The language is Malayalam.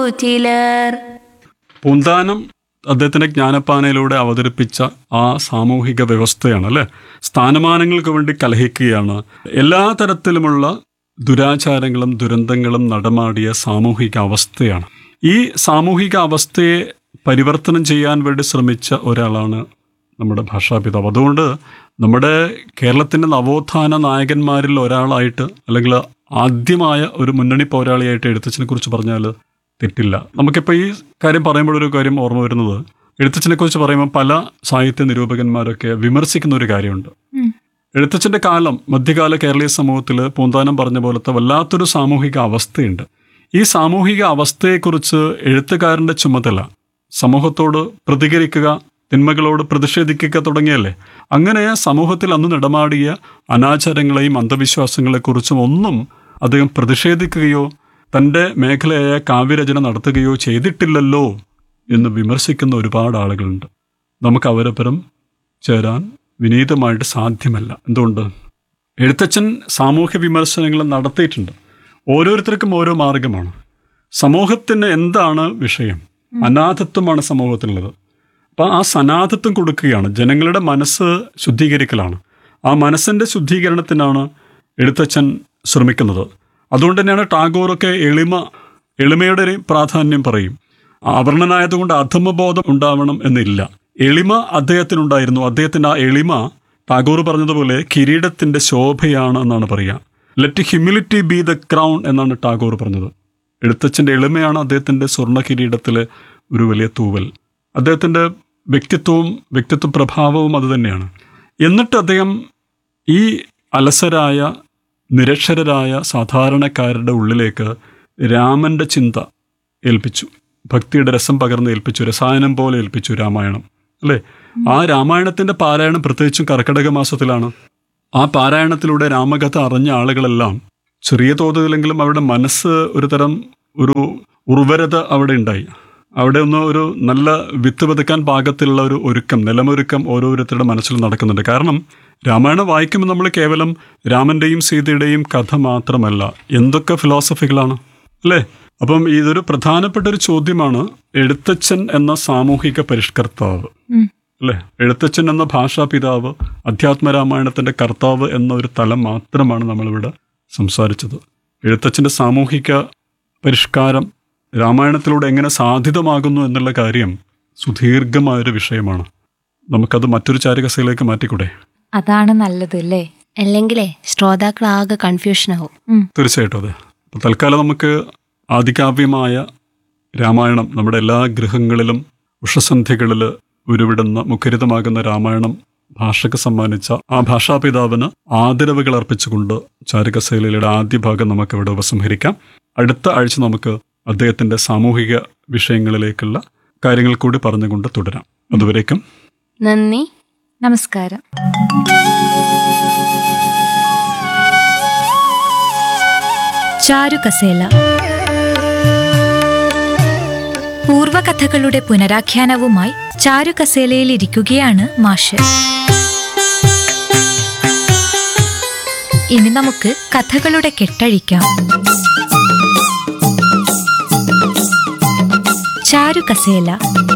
ചിലർ പൂന്താനം അദ്ദേഹത്തിന്റെ ജ്ഞാനപ്പാനയിലൂടെ അവതരിപ്പിച്ച ആ സാമൂഹിക വ്യവസ്ഥയാണ് അല്ലെ സ്ഥാനമാനങ്ങൾക്ക് വേണ്ടി കലഹിക്കുകയാണ് എല്ലാ തരത്തിലുമുള്ള ദുരാചാരങ്ങളും ദുരന്തങ്ങളും നടമാടിയ സാമൂഹിക അവസ്ഥയാണ് ഈ സാമൂഹിക അവസ്ഥയെ പരിവർത്തനം ചെയ്യാൻ വേണ്ടി ശ്രമിച്ച ഒരാളാണ് നമ്മുടെ ഭാഷാപിതാവ് അതുകൊണ്ട് നമ്മുടെ കേരളത്തിൻ്റെ നവോത്ഥാന നായകന്മാരിൽ ഒരാളായിട്ട് അല്ലെങ്കിൽ ആദ്യമായ ഒരു മുന്നണി പോരാളിയായിട്ട് എഴുത്തച്ഛനെ കുറിച്ച് പറഞ്ഞാൽ തെറ്റില്ല നമുക്കിപ്പോൾ ഈ കാര്യം പറയുമ്പോഴൊരു കാര്യം ഓർമ്മ വരുന്നത് എഴുത്തച്ഛനെ കുറിച്ച് പറയുമ്പോൾ പല സാഹിത്യ നിരൂപകന്മാരൊക്കെ വിമർശിക്കുന്ന ഒരു കാര്യമുണ്ട് എഴുത്തച്ഛൻ്റെ കാലം മധ്യകാല കേരളീയ സമൂഹത്തിൽ പൂന്താനം പറഞ്ഞ പോലത്തെ വല്ലാത്തൊരു സാമൂഹിക അവസ്ഥയുണ്ട് ഈ സാമൂഹിക അവസ്ഥയെക്കുറിച്ച് എഴുത്തുകാരൻ്റെ ചുമതല സമൂഹത്തോട് പ്രതികരിക്കുക തിന്മകളോട് പ്രതിഷേധിക്കുക തുടങ്ങിയല്ലേ അങ്ങനെ സമൂഹത്തിൽ അന്ന് നടമാടിയ അനാചാരങ്ങളെയും അന്ധവിശ്വാസങ്ങളെക്കുറിച്ചും ഒന്നും അദ്ദേഹം പ്രതിഷേധിക്കുകയോ തൻ്റെ മേഖലയായ കാവ്യരചന നടത്തുകയോ ചെയ്തിട്ടില്ലല്ലോ എന്ന് വിമർശിക്കുന്ന ഒരുപാട് ആളുകളുണ്ട് നമുക്ക് അവരപ്പുറം ചേരാൻ വിനീതമായിട്ട് സാധ്യമല്ല എന്തുകൊണ്ട് എഴുത്തച്ഛൻ സാമൂഹ്യ വിമർശനങ്ങൾ നടത്തിയിട്ടുണ്ട് ഓരോരുത്തർക്കും ഓരോ മാർഗമാണ് സമൂഹത്തിന് എന്താണ് വിഷയം അനാഥത്വമാണ് സമൂഹത്തിനുള്ളത് അപ്പം ആ സനാഥത്വം കൊടുക്കുകയാണ് ജനങ്ങളുടെ മനസ്സ് ശുദ്ധീകരിക്കലാണ് ആ മനസ്സിൻ്റെ ശുദ്ധീകരണത്തിനാണ് എഴുത്തച്ഛൻ ശ്രമിക്കുന്നത് അതുകൊണ്ട് തന്നെയാണ് ടാഗോറൊക്കെ എളിമ എളിമയുടെ ഒരു പ്രാധാന്യം പറയും ആവരണനായതുകൊണ്ട് അധമബോധം ഉണ്ടാവണം എന്നില്ല എളിമ അദ്ദേഹത്തിനുണ്ടായിരുന്നു അദ്ദേഹത്തിൻ്റെ ആ എളിമ ടാഗോർ പറഞ്ഞതുപോലെ കിരീടത്തിൻ്റെ ശോഭയാണ് എന്നാണ് പറയുക let humility be the crown എന്നാണ് ടാഗോർ പറഞ്ഞത് എഴുത്തച്ഛൻ്റെ എളിമയാണ് അദ്ദേഹത്തിൻ്റെ സ്വർണ്ണ കിരീടത്തിലെ ഒരു വലിയ തൂവൽ അദ്ദേഹത്തിൻ്റെ വ്യക്തിത്വവും വ്യക്തിത്വ പ്രഭാവവും അതുതന്നെയാണ് എന്നിട്ട് അദ്ദേഹം ഈ അലസരായ നിരക്ഷരരായ സാധാരണക്കാരുടെ ഉള്ളിലേക്ക് രാമൻ്റെ ചിന്ത ഏൽപ്പിച്ചു ഭക്തിയുടെ രസം പകർന്ന് ഏൽപ്പിച്ചു രസായനം പോലെ ഏൽപ്പിച്ചു രാമായണം അല്ലേ ആ രാമായണത്തിൻ്റെ പാരായണം പ്രത്യേകിച്ചും കർക്കിടക മാസത്തിലാണ് ആ പാരായണത്തിലൂടെ രാമകഥ അറിഞ്ഞ ആളുകളെല്ലാം ചെറിയ തോതിലെങ്കിലും അവരുടെ മനസ്സ് ഒരു തരം ഒരു ഉർവരത അവിടെ ഉണ്ടായി അവിടെ ഒന്ന് ഒരു നല്ല വിത്ത് വിതക്കാൻ പാകത്തിലുള്ള ഒരു ഒരുക്കം നിലമൊരുക്കം ഓരോരുത്തരുടെ മനസ്സിൽ നടക്കുന്നുണ്ട് കാരണം രാമായണം വായിക്കുമ്പോൾ നമ്മൾ കേവലം രാമന്റെയും സീതയുടെയും കഥ മാത്രമല്ല എന്തൊക്കെ ഫിലോസഫികളാണ് അല്ലേ അപ്പം ഇതൊരു പ്രധാനപ്പെട്ട ഒരു ചോദ്യമാണ് എഴുത്തച്ഛൻ എന്ന സാമൂഹിക പരിഷ്കർത്താവ് അല്ലേ എഴുത്തച്ഛൻ എന്ന ഭാഷാ പിതാവ് അധ്യാത്മരാമായണത്തിന്റെ കർത്താവ് എന്ന ഒരു തലം മാത്രമാണ് നമ്മളിവിടെ സംസാരിച്ചത് എഴുത്തച്ഛന്റെ സാമൂഹിക പരിഷ്കാരം രാമായണത്തിലൂടെ എങ്ങനെ സാധ്യതമാകുന്നു എന്നുള്ള കാര്യം സുദീർഘമായൊരു വിഷയമാണ് നമുക്കത് മറ്റൊരു ചാരികസയിലേക്ക് മാറ്റിക്കൂടെ അതാണ് നല്ലത് അല്ലേ അല്ലെങ്കിലേ ശ്രോതാക്കൾ ആകെ കൺഫ്യൂഷനാവും തീർച്ചയായിട്ടും അതെ അപ്പോൾ തൽക്കാലം നമുക്ക് ആദികാവ്യമായ രാമായണം നമ്മുടെ എല്ലാ ഗൃഹങ്ങളിലും ഉഷസന്ധ്യകളിൽ ഉരുവിടുന്ന മുഖരിതമാകുന്ന രാമായണം ഭാഷയ്ക്ക് സമ്മാനിച്ച ആ ഭാഷാപിതാവിന് ആദരവുകൾ അർപ്പിച്ചുകൊണ്ട് ചാരുകസേലയുടെ ആദ്യ ഭാഗം നമുക്ക് ഇവിടെ ഉപസംഹരിക്കാം അടുത്ത ആഴ്ച നമുക്ക് അദ്ദേഹത്തിന്റെ സാമൂഹിക വിഷയങ്ങളിലേക്കുള്ള കാര്യങ്ങൾ കൂടി പറഞ്ഞുകൊണ്ട് തുടരാം അതുവരേക്കും നന്ദി നമസ്കാരം ചാരുകസേല പൂർവകഥകളുടെ പുനരാഖ്യാനവുമായി ചാരുകസേലയിൽ ഇരിക്കുകയാണ് മാഷ് ഇനി നമുക്ക് കഥകളുടെ കെട്ടഴിക്കാം ചാരുകസേല